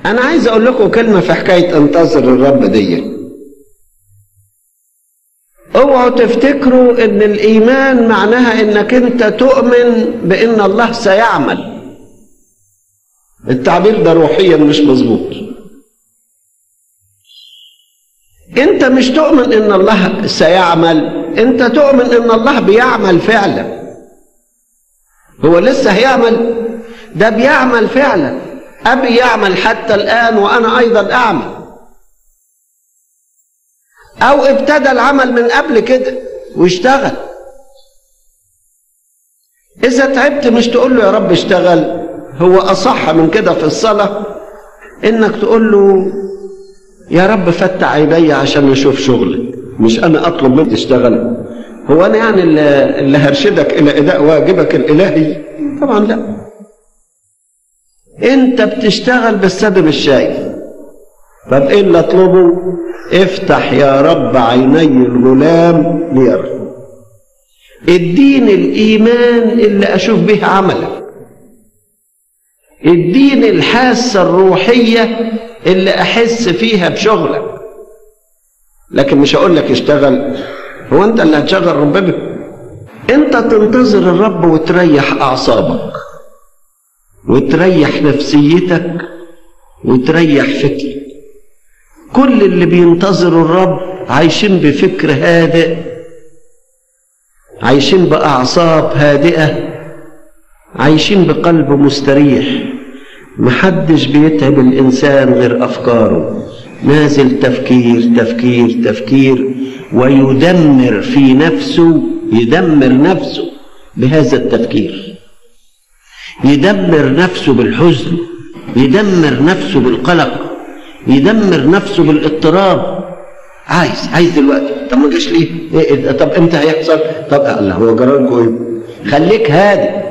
انا عايز اقول لكم كلمه في حكايه انتظر الرب دي اوعوا تفتكروا ان الايمان معناها انك انت تؤمن بان الله سيعمل التعبير ده روحيا مش مظبوط انت مش تؤمن ان الله سيعمل انت تؤمن ان الله بيعمل فعلا هو لسه هيعمل ده بيعمل فعلا ابي يعمل حتى الان وانا ايضا اعمل او ابتدى العمل من قبل كده واشتغل اذا تعبت مش تقول له يا رب اشتغل هو اصح من كده في الصلاه انك تقول له يا رب فتح عيني عشان اشوف شغلك مش انا اطلب منك تشتغل هو انا يعني اللي, اللي هرشدك الى اداء واجبك الالهي طبعا لا انت بتشتغل بس انا مش شايف طب ايه اللي اطلبه افتح يا رب عيني الغلام ليرى اديني الايمان اللي اشوف به عملك اديني الحاسه الروحيه اللي احس فيها بشغلك لكن مش هقول لك اشتغل هو انت اللي هتشغل ربنا انت تنتظر الرب وتريح اعصابك وتريح نفسيتك وتريح فكرك كل اللي بينتظروا الرب عايشين بفكر هادئ عايشين باعصاب هادئه عايشين بقلب مستريح محدش بيتعب الانسان غير افكاره نازل تفكير تفكير تفكير ويدمر في نفسه يدمر نفسه بهذا التفكير يدمر نفسه بالحزن يدمر نفسه بالقلق يدمر نفسه بالاضطراب عايز عايز دلوقتي طب ما جاش ليه إيه طب امتى هيحصل طب الله هو جرالكم ايه خليك هادي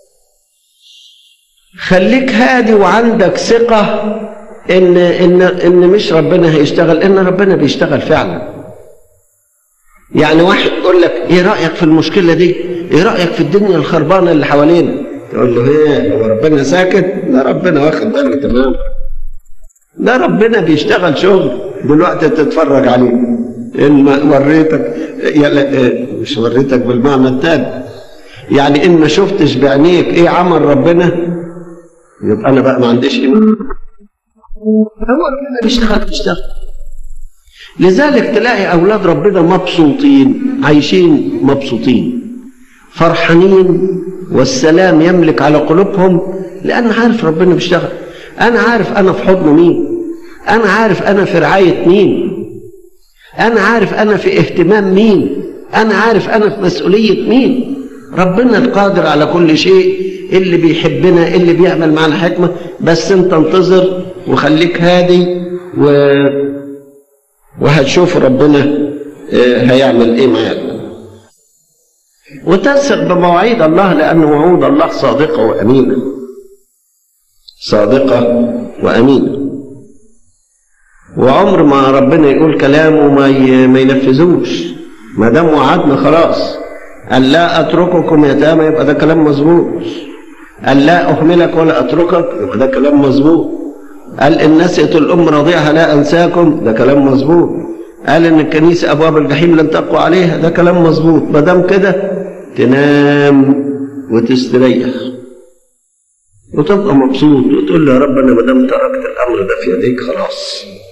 خليك هادي وعندك ثقة إن إن إن مش ربنا هيشتغل إن ربنا بيشتغل فعلا. يعني واحد يقول لك إيه رأيك في المشكلة دي؟ إيه رأيك في الدنيا الخربانة اللي حوالينا؟ تقول له إيه هو ربنا ساكت؟ لا ربنا واخد باله تمام. ده ربنا بيشتغل شغل دلوقتي تتفرج عليه. إن ما وريتك مش وريتك بالمعنى التاني. يعني إن ما شفتش بعينيك إيه عمل ربنا يبقى انا بقى ما عنديش ايمان هو ربنا بيشتغل بيشتغل لذلك تلاقي اولاد ربنا مبسوطين عايشين مبسوطين فرحانين والسلام يملك على قلوبهم لان عارف ربنا بيشتغل انا عارف انا في حضن مين انا عارف انا في رعايه مين انا عارف انا في اهتمام مين انا عارف انا في مسؤوليه مين ربنا القادر على كل شيء اللي بيحبنا اللي بيعمل معنا حكمة بس انت انتظر وخليك هادي و... وهتشوف ربنا هيعمل ايه معاك وتثق بمواعيد الله لأن وعود الله صادقة وأمينة صادقة وأمينة وعمر ما ربنا يقول كلامه ما ي... ما ينفذوش ما دام وعدنا خلاص قال لا اترككم يتامى يبقى ده كلام مظبوط قال لا اهملك ولا اتركك يبقى ده كلام مظبوط قال ان نسيت الام رضيعها لا انساكم ده كلام مظبوط قال ان الكنيسه ابواب الجحيم لن تقوى عليها ده كلام مظبوط ما دام كده تنام وتستريح وتبقى مبسوط وتقول له يا رب انا ما دام تركت الامر ده في يديك خلاص